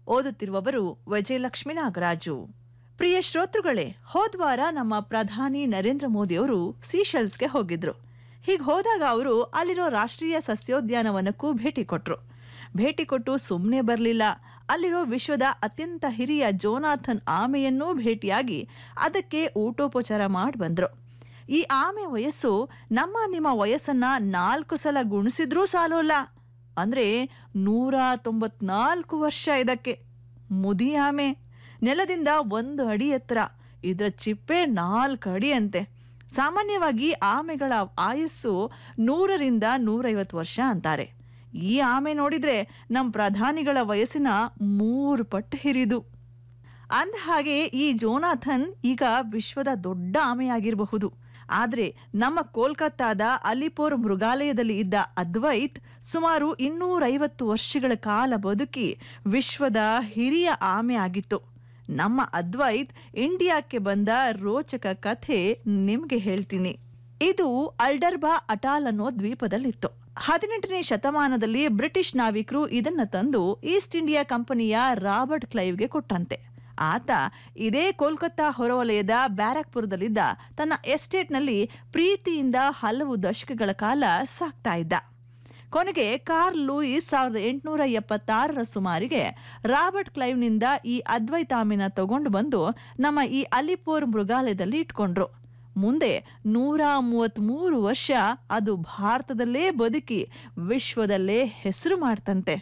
ಓದುತ್ತಿರುವವರು ವಿಜಯಲಕ್ಷ್ಮಿ ನಾಗರಾಜು ಪ್ರಿಯ ಶ್ರೋತೃಗಳೇ ಹೋದ್ವಾರ ನಮ್ಮ ಪ್ರಧಾನಿ ನರೇಂದ್ರ ಮೋದಿಯವರು ಸೀಶೆಲ್ಸ್ಗೆ ಹೋಗಿದ್ರು ಹೀಗೆ ಹೋದಾಗ ಅವರು ಅಲ್ಲಿರೋ ರಾಷ್ಟ್ರೀಯ ಸಸ್ಯೋದ್ಯಾನವನಕ್ಕೂ ಭೇಟಿ ಕೊಟ್ರು ಭೇಟಿ ಕೊಟ್ಟು ಸುಮ್ಮನೆ ಬರಲಿಲ್ಲ ಅಲ್ಲಿರೋ ವಿಶ್ವದ ಅತ್ಯಂತ ಹಿರಿಯ ಜೋನಾಥನ್ ಆಮೆಯನ್ನೂ ಭೇಟಿಯಾಗಿ ಅದಕ್ಕೆ ಊಟೋಪಚಾರ ಮಾಡಿ ಬಂದ್ರು ಈ ಆಮೆ ವಯಸ್ಸು ನಮ್ಮ ನಿಮ್ಮ ವಯಸ್ಸನ್ನ ನಾಲ್ಕು ಸಲ ಗುಣಿಸಿದ್ರೂ ಸಾಲೋಲ್ಲ ಅಂದ್ರೆ ನೂರ ತೊಂಬತ್ನಾಲ್ಕು ವರ್ಷ ಇದಕ್ಕೆ ಮುದಿ ಆಮೆ ನೆಲದಿಂದ ಒಂದು ಅಡಿ ಎತ್ತರ ಇದರ ಚಿಪ್ಪೆ ನಾಲ್ಕು ಅಡಿ ಅಂತೆ ಸಾಮಾನ್ಯವಾಗಿ ಆಮೆಗಳ ಆಯಸ್ಸು ನೂರರಿಂದ ನೂರೈವತ್ತು ವರ್ಷ ಅಂತಾರೆ ಈ ಆಮೆ ನೋಡಿದ್ರೆ ನಮ್ಮ ಪ್ರಧಾನಿಗಳ ವಯಸ್ಸಿನ ಮೂರು ಪಟ್ಟು ಹಿರಿದು ಅಂದ ಹಾಗೆ ಈ ಜೋನಾಥನ್ ಈಗ ವಿಶ್ವದ ದೊಡ್ಡ ಆಮೆಯಾಗಿರಬಹುದು ಆದ್ರೆ ನಮ್ಮ ಕೋಲ್ಕತ್ತಾದ ಅಲಿಪೋರ್ ಮೃಗಾಲಯದಲ್ಲಿ ಇದ್ದ ಅದ್ವೈತ್ ಸುಮಾರು ಇನ್ನೂರೈವತ್ತು ವರ್ಷಗಳ ಕಾಲ ಬದುಕಿ ವಿಶ್ವದ ಹಿರಿಯ ಆಮೆ ಆಗಿತ್ತು ನಮ್ಮ ಅದ್ವೈತ್ ಇಂಡಿಯಾಕ್ಕೆ ಬಂದ ರೋಚಕ ಕಥೆ ನಿಮ್ಗೆ ಹೇಳ್ತೀನಿ ಇದು ಅಲ್ಡರ್ಬಾ ಅಟಾಲ್ ಅನ್ನೋ ದ್ವೀಪದಲ್ಲಿತ್ತು ಹದಿನೆಂಟನೇ ಶತಮಾನದಲ್ಲಿ ಬ್ರಿಟಿಷ್ ನಾವಿಕರು ಇದನ್ನ ತಂದು ಈಸ್ಟ್ ಇಂಡಿಯಾ ಕಂಪನಿಯ ರಾಬರ್ಟ್ ಕ್ಲೈವ್ಗೆ ಕೊಟ್ಟಂತೆ ಆತ ಇದೇ ಕೋಲ್ಕತ್ತಾ ಹೊರವಲಯದ ಬ್ಯಾರಕ್ಪುರದಲ್ಲಿದ್ದ ತನ್ನ ಎಸ್ಟೇಟ್ನಲ್ಲಿ ಪ್ರೀತಿಯಿಂದ ಹಲವು ದಶಕಗಳ ಕಾಲ ಸಾಕ್ತಾ ಇದ್ದ ಕೊನೆಗೆ ಕಾರ್ ಲೂಯಿಸ್ ಸಾವಿರದ ಎಂಟುನೂರ ಎಪ್ಪತ್ತಾರರ ಸುಮಾರಿಗೆ ರಾಬರ್ಟ್ ಕ್ಲೈವ್ನಿಂದ ಈ ಅದ್ವೈತಾಮಿನ ತಗೊಂಡು ಬಂದು ನಮ್ಮ ಈ ಅಲಿಪೋರ್ ಮೃಗಾಲಯದಲ್ಲಿ ಇಟ್ಕೊಂಡ್ರು ಮುಂದೆ ನೂರ ಮೂವತ್ತ್ಮೂರು ವರ್ಷ ಅದು ಭಾರತದಲ್ಲೇ ಬದುಕಿ ವಿಶ್ವದಲ್ಲೇ ಹೆಸರು ಮಾಡ್ತಂತೆ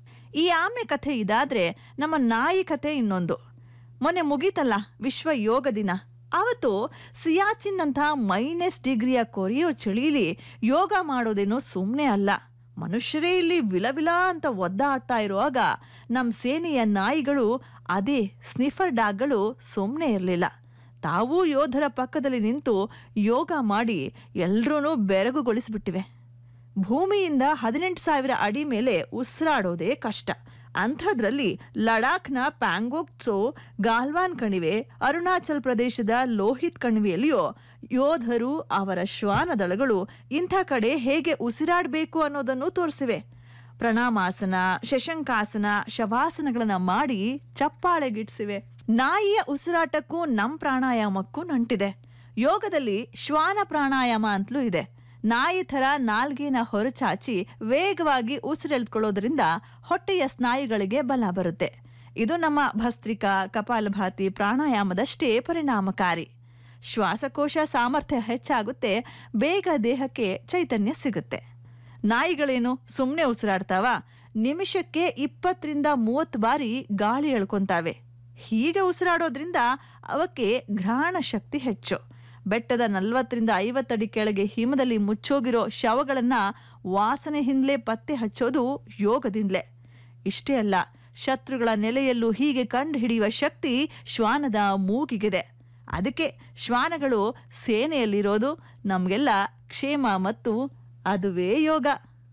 ಈ ಆಮೆ ಕಥೆ ಇದಾದ್ರೆ ನಮ್ಮ ನಾಯಿ ಕಥೆ ಇನ್ನೊಂದು ಮೊನ್ನೆ ಮುಗೀತಲ್ಲ ವಿಶ್ವ ಯೋಗ ದಿನ ಅವತ್ತು ಸಿಯಾಚಿನ್ ಅಂತ ಮೈನಸ್ ಡಿಗ್ರಿಯ ಕೊರಿಯೋ ಚಳಿಲಿ ಯೋಗ ಮಾಡೋದೇನೋ ಸುಮ್ಮನೆ ಅಲ್ಲ ಮನುಷ್ಯರೇ ಇಲ್ಲಿ ವಿಲವಿಲ ಅಂತ ಒದ್ದಾಡ್ತಾ ಇರುವಾಗ ನಮ್ಮ ಸೇನೆಯ ನಾಯಿಗಳು ಅದೇ ಸ್ನಿಫರ್ ಡಾಗ್ಗಳು ಸುಮ್ಮನೆ ಇರಲಿಲ್ಲ ತಾವೂ ಯೋಧರ ಪಕ್ಕದಲ್ಲಿ ನಿಂತು ಯೋಗ ಮಾಡಿ ಎಲ್ರೂ ಬೆರಗುಗೊಳಿಸ್ಬಿಟ್ಟಿವೆ ಭೂಮಿಯಿಂದ ಹದಿನೆಂಟು ಸಾವಿರ ಅಡಿ ಮೇಲೆ ಉಸಿರಾಡೋದೇ ಕಷ್ಟ ಅಂಥದ್ರಲ್ಲಿ ಲಡಾಖ್ನ ಪ್ಯಾಂಗೋಕ್ಸೋ ಗಾಲ್ವಾನ್ ಕಣಿವೆ ಅರುಣಾಚಲ್ ಪ್ರದೇಶದ ಲೋಹಿತ್ ಕಣಿವೆಯಲ್ಲಿಯೋ ಯೋಧರು ಅವರ ಶ್ವಾನದಳಗಳು ಇಂಥ ಕಡೆ ಹೇಗೆ ಉಸಿರಾಡಬೇಕು ಅನ್ನೋದನ್ನು ತೋರಿಸಿವೆ ಪ್ರಣಾಮಾಸನ ಶಶಂಕಾಸನ ಶವಾಸನಗಳನ್ನ ಮಾಡಿ ಚಪ್ಪಾಳೆಗಿಡ್ಸಿವೆ ನಾಯಿಯ ಉಸಿರಾಟಕ್ಕೂ ನಮ್ ಪ್ರಾಣಾಯಾಮಕ್ಕೂ ನಂಟಿದೆ ಯೋಗದಲ್ಲಿ ಶ್ವಾನ ಪ್ರಾಣಾಯಾಮ ಅಂತಲೂ ಇದೆ ನಾಯಿ ಥರ ನಾಲ್ಗೆನ ಹೊರಚಾಚಿ ವೇಗವಾಗಿ ಉಸಿರೆಳ್ಕೊಳ್ಳೋದ್ರಿಂದ ಹೊಟ್ಟೆಯ ಸ್ನಾಯುಗಳಿಗೆ ಬಲ ಬರುತ್ತೆ ಇದು ನಮ್ಮ ಭಸ್ತ್ರಿಕಾ ಕಪಾಲಭಾತಿ ಪ್ರಾಣಾಯಾಮದಷ್ಟೇ ಪರಿಣಾಮಕಾರಿ ಶ್ವಾಸಕೋಶ ಸಾಮರ್ಥ್ಯ ಹೆಚ್ಚಾಗುತ್ತೆ ಬೇಗ ದೇಹಕ್ಕೆ ಚೈತನ್ಯ ಸಿಗುತ್ತೆ ನಾಯಿಗಳೇನು ಸುಮ್ಮನೆ ಉಸಿರಾಡ್ತಾವ ನಿಮಿಷಕ್ಕೆ ಇಪ್ಪತ್ತರಿಂದ ಮೂವತ್ತು ಬಾರಿ ಗಾಳಿ ಎಳ್ಕೊಂತಾವೆ ಹೀಗೆ ಉಸಿರಾಡೋದ್ರಿಂದ ಅವಕ್ಕೆ ಘ್ರಾಣ ಶಕ್ತಿ ಹೆಚ್ಚು ಬೆಟ್ಟದ ನಲ್ವತ್ತರಿಂದ ಐವತ್ತಡಿ ಕೆಳಗೆ ಹಿಮದಲ್ಲಿ ಮುಚ್ಚೋಗಿರೋ ಶವಗಳನ್ನ ವಾಸನೆ ಹಿಂದ್ಲೆ ಪತ್ತೆ ಹಚ್ಚೋದು ಯೋಗದಿಂದಲೇ ಇಷ್ಟೇ ಅಲ್ಲ ಶತ್ರುಗಳ ನೆಲೆಯಲ್ಲೂ ಹೀಗೆ ಕಂಡು ಹಿಡಿಯುವ ಶಕ್ತಿ ಶ್ವಾನದ ಮೂಗಿಗಿದೆ ಅದಕ್ಕೆ ಶ್ವಾನಗಳು ಸೇನೆಯಲ್ಲಿರೋದು ನಮಗೆಲ್ಲ ಕ್ಷೇಮ ಮತ್ತು ಅದುವೇ ಯೋಗ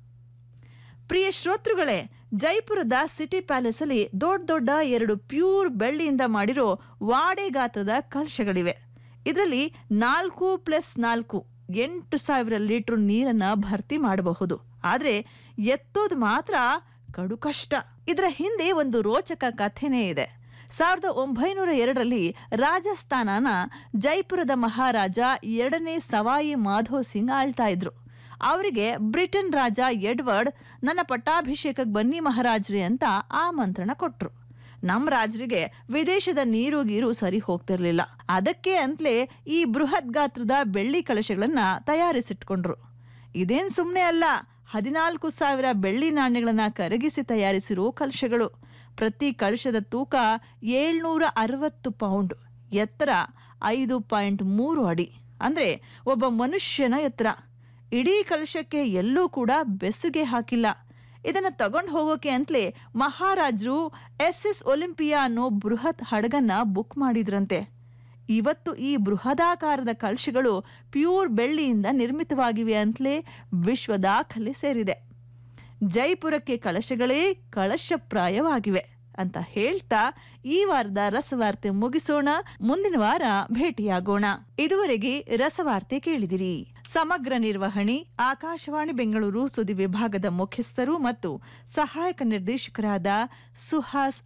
ಪ್ರಿಯ ಶ್ರೋತೃಗಳೇ ಜೈಪುರದ ಸಿಟಿ ಪ್ಯಾಲೇಸ್ ಅಲ್ಲಿ ದೊಡ್ಡ ದೊಡ್ಡ ಎರಡು ಪ್ಯೂರ್ ಬೆಳ್ಳಿಯಿಂದ ಮಾಡಿರೋ ವಾಡೆ ಗಾತ್ರದ ಕಳಶಗಳಿವೆ ಇದರಲ್ಲಿ ನಾಲ್ಕು ಪ್ಲಸ್ ನಾಲ್ಕು ಎಂಟು ಸಾವಿರ ಲೀಟರ್ ನೀರನ್ನ ಭರ್ತಿ ಮಾಡಬಹುದು ಆದ್ರೆ ಎತ್ತೋದು ಮಾತ್ರ ಕಡು ಕಷ್ಟ ಇದರ ಹಿಂದೆ ಒಂದು ರೋಚಕ ಕಥೆನೇ ಇದೆ ಸಾವಿರದ ಒಂಬೈನೂರ ಎರಡರಲ್ಲಿ ರಾಜಸ್ಥಾನನ ಜೈಪುರದ ಮಹಾರಾಜ ಎರಡನೇ ಸವಾಯಿ ಮಾಧವ್ ಸಿಂಗ್ ಆಳ್ತಾ ಇದ್ರು ಅವರಿಗೆ ಬ್ರಿಟನ್ ರಾಜ ಎಡ್ವರ್ಡ್ ನನ್ನ ಪಟ್ಟಾಭಿಷೇಕಕ್ಕೆ ಬನ್ನಿ ಮಹಾರಾಜ್ರಿ ಅಂತ ಆಮಂತ್ರಣ ಕೊಟ್ರು ನಮ್ಮ ರಾಜರಿಗೆ ವಿದೇಶದ ನೀರು ಗೀರು ಸರಿ ಹೋಗ್ತಿರ್ಲಿಲ್ಲ ಅದಕ್ಕೆ ಅಂತಲೇ ಈ ಬೃಹತ್ ಗಾತ್ರದ ಬೆಳ್ಳಿ ಕಳಶಗಳನ್ನ ತಯಾರಿಸಿಟ್ಕೊಂಡ್ರು ಇದೇನ್ ಸುಮ್ಮನೆ ಅಲ್ಲ ಹದಿನಾಲ್ಕು ಸಾವಿರ ಬೆಳ್ಳಿ ನಾಣ್ಯಗಳನ್ನ ಕರಗಿಸಿ ತಯಾರಿಸಿರೋ ಕಲಶಗಳು ಪ್ರತಿ ಕಳಶದ ತೂಕ ಏಳ್ನೂರ ಅರವತ್ತು ಪೌಂಡ್ ಎತ್ತರ ಐದು ಪಾಯಿಂಟ್ ಮೂರು ಅಡಿ ಅಂದ್ರೆ ಒಬ್ಬ ಮನುಷ್ಯನ ಎತ್ತರ ಇಡೀ ಕಲಶಕ್ಕೆ ಎಲ್ಲೂ ಕೂಡ ಬೆಸುಗೆ ಹಾಕಿಲ್ಲ ಇದನ್ನ ತಗೊಂಡು ಹೋಗೋಕೆ ಅಂತಲೇ ಮಹಾರಾಜರು ಎಸ್ ಎಸ್ ಒಲಿಂಪಿಯಾ ಅನ್ನೋ ಬೃಹತ್ ಹಡಗನ್ನ ಬುಕ್ ಮಾಡಿದ್ರಂತೆ ಇವತ್ತು ಈ ಬೃಹದಾಕಾರದ ಕಲಶಗಳು ಪ್ಯೂರ್ ಬೆಳ್ಳಿಯಿಂದ ನಿರ್ಮಿತವಾಗಿವೆ ಅಂತಲೇ ವಿಶ್ವ ದಾಖಲೆ ಸೇರಿದೆ ಜೈಪುರಕ್ಕೆ ಕಳಶಗಳೇ ಕಳಶಪ್ರಾಯವಾಗಿವೆ ಅಂತ ಹೇಳ್ತಾ ಈ ವಾರದ ರಸವಾರ್ತೆ ಮುಗಿಸೋಣ ಮುಂದಿನ ವಾರ ಭೇಟಿಯಾಗೋಣ ಇದುವರೆಗೆ ರಸವಾರ್ತೆ ಕೇಳಿದಿರಿ ಸಮಗ್ರ ನಿರ್ವಹಣೆ ಆಕಾಶವಾಣಿ ಬೆಂಗಳೂರು ಸುದ್ದಿ ವಿಭಾಗದ ಮುಖ್ಯಸ್ಥರು ಮತ್ತು ಸಹಾಯಕ ನಿರ್ದೇಶಕರಾದ ಸುಹಾಸ್